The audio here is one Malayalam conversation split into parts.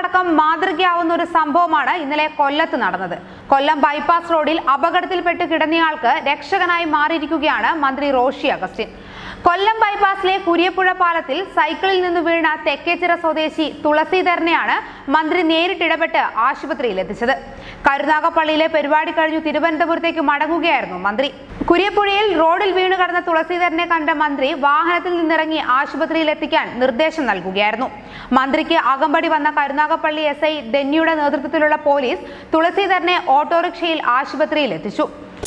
നാട്ടുകാർക്കടക്കം മാതൃകയാവുന്ന ഒരു സംഭവമാണ് ഇന്നലെ കൊല്ലത്ത് നടന്നത് കൊല്ലം ബൈപ്പാസ് റോഡിൽ അപകടത്തിൽപ്പെട്ട് കിടന്നയാൾക്ക് രക്ഷകനായി മാറിയിരിക്കുകയാണ് മന്ത്രി റോഷി അഗസ്റ്റിൻ കൊല്ലം ബൈപ്പാസിലെ കുരിയപ്പുഴ പാലത്തിൽ സൈക്കിളിൽ നിന്ന് വീണ തെക്കേച്ചിറ സ്വദേശി തുളസീധരനെയാണ് മന്ത്രി നേരിട്ടിടപെട്ട് ആശുപത്രിയിൽ എത്തിച്ചത് കരുനാഗപ്പള്ളിയിലെ പരിപാടി കഴിഞ്ഞു തിരുവനന്തപുരത്തേക്ക് മടങ്ങുകയായിരുന്നു മന്ത്രി കുരിയപ്പുഴയിൽ റോഡിൽ വീണു കടന്ന തുളസീധരനെ കണ്ട മന്ത്രി വാഹനത്തിൽ നിന്നിറങ്ങി ആശുപത്രിയിൽ എത്തിക്കാൻ നിർദ്ദേശം നൽകുകയായിരുന്നു മന്ത്രിക്ക് അകമ്പടി വന്ന കരുനാഗപ്പള്ളി എസ് ഐ ഡെന്നിയുടെ നേതൃത്വത്തിലുള്ള പോലീസ് തുളസീധരനെ ഓട്ടോറിക്ഷയിൽ ആശുപത്രിയിൽ എത്തിച്ചു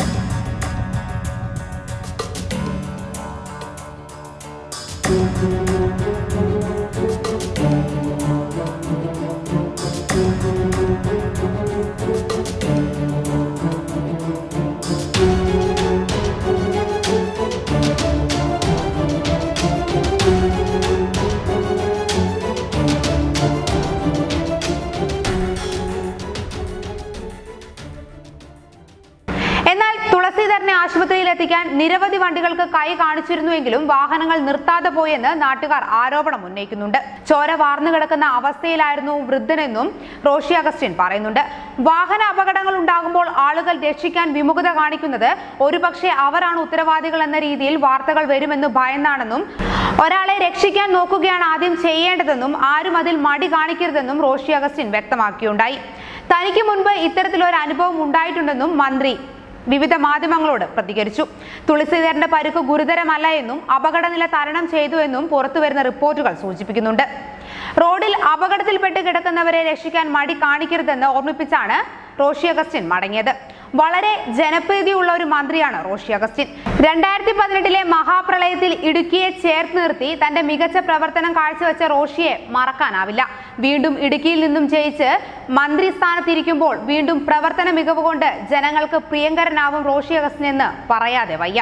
എന്നാൽ തുളസീധരനെ ആശുപത്രിയിൽ എത്തിക്കാൻ നിരവധി വണ്ടികൾക്ക് കൈ കാണിച്ചിരുന്നുവെങ്കിലും വാഹനങ്ങൾ നിർത്താതെ പോയെന്ന് നാട്ടുകാർ ആരോപണം ഉന്നയിക്കുന്നുണ്ട് ചോര വാർന്നു കിടക്കുന്ന അവസ്ഥയിലായിരുന്നു വൃദ്ധനെന്നും റോഷി അഗസ്റ്റിൻ പറയുന്നുണ്ട് വാഹന അപകടങ്ങൾ ഉണ്ടാകുമ്പോൾ ആളുകൾ രക്ഷിക്കാൻ വിമുഖത കാണിക്കുന്നത് ഒരുപക്ഷെ അവരാണ് ഉത്തരവാദികൾ എന്ന രീതിയിൽ വാർത്തകൾ വരുമെന്ന് ഭയന്നാണെന്നും ഒരാളെ രക്ഷിക്കാൻ നോക്കുകയാണ് ആദ്യം ചെയ്യേണ്ടതെന്നും ആരും അതിൽ മടി കാണിക്കരുതെന്നും റോഷി അഗസ്റ്റിൻ വ്യക്തമാക്കിയുണ്ടായി തനിക്ക് മുൻപ് ഇത്തരത്തിലൊരു അനുഭവം ഉണ്ടായിട്ടുണ്ടെന്നും മന്ത്രി വിവിധ മാധ്യമങ്ങളോട് പ്രതികരിച്ചു തുളസീധരന്റെ പരുക്ക് ഗുരുതരമല്ല എന്നും അപകടനില തരണം ചെയ്തു എന്നും പുറത്തുവരുന്ന റിപ്പോർട്ടുകൾ സൂചിപ്പിക്കുന്നുണ്ട് റോഡിൽ അപകടത്തിൽപ്പെട്ട് കിടക്കുന്നവരെ രക്ഷിക്കാൻ മടി കാണിക്കരുതെന്ന് ഓർമ്മിപ്പിച്ചാണ് റോഷി അഗസ്റ്റിൻ മടങ്ങിയത് വളരെ ജനപ്രീതിയുള്ള ഒരു മന്ത്രിയാണ് റോഷി അഗസ്റ്റിൻ രണ്ടായിരത്തി പതിനെട്ടിലെ മഹാപ്രളയത്തിൽ ഇടുക്കിയെ ചേർത്ത് നിർത്തി തന്റെ മികച്ച പ്രവർത്തനം കാഴ്ചവെച്ച റോഷിയെ മറക്കാനാവില്ല വീണ്ടും ഇടുക്കിയിൽ നിന്നും ജയിച്ച് മന്ത്രി സ്ഥാനത്തിരിക്കുമ്പോൾ വീണ്ടും പ്രവർത്തന മികവ് കൊണ്ട് ജനങ്ങൾക്ക് പ്രിയങ്കരനാവും റോഷി അഗസ്റ്റിൻ എന്ന് പറയാതെ വയ്യ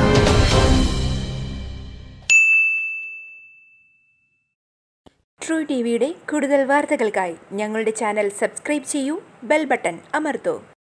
ട്രൂ ടി വിയുടെ കൂടുതൽ വാർത്തകൾക്കായി ഞങ്ങളുടെ ചാനൽ സബ്സ്ക്രൈബ് ചെയ്യൂ ബെൽ ബട്ടൺ അമർത്തൂ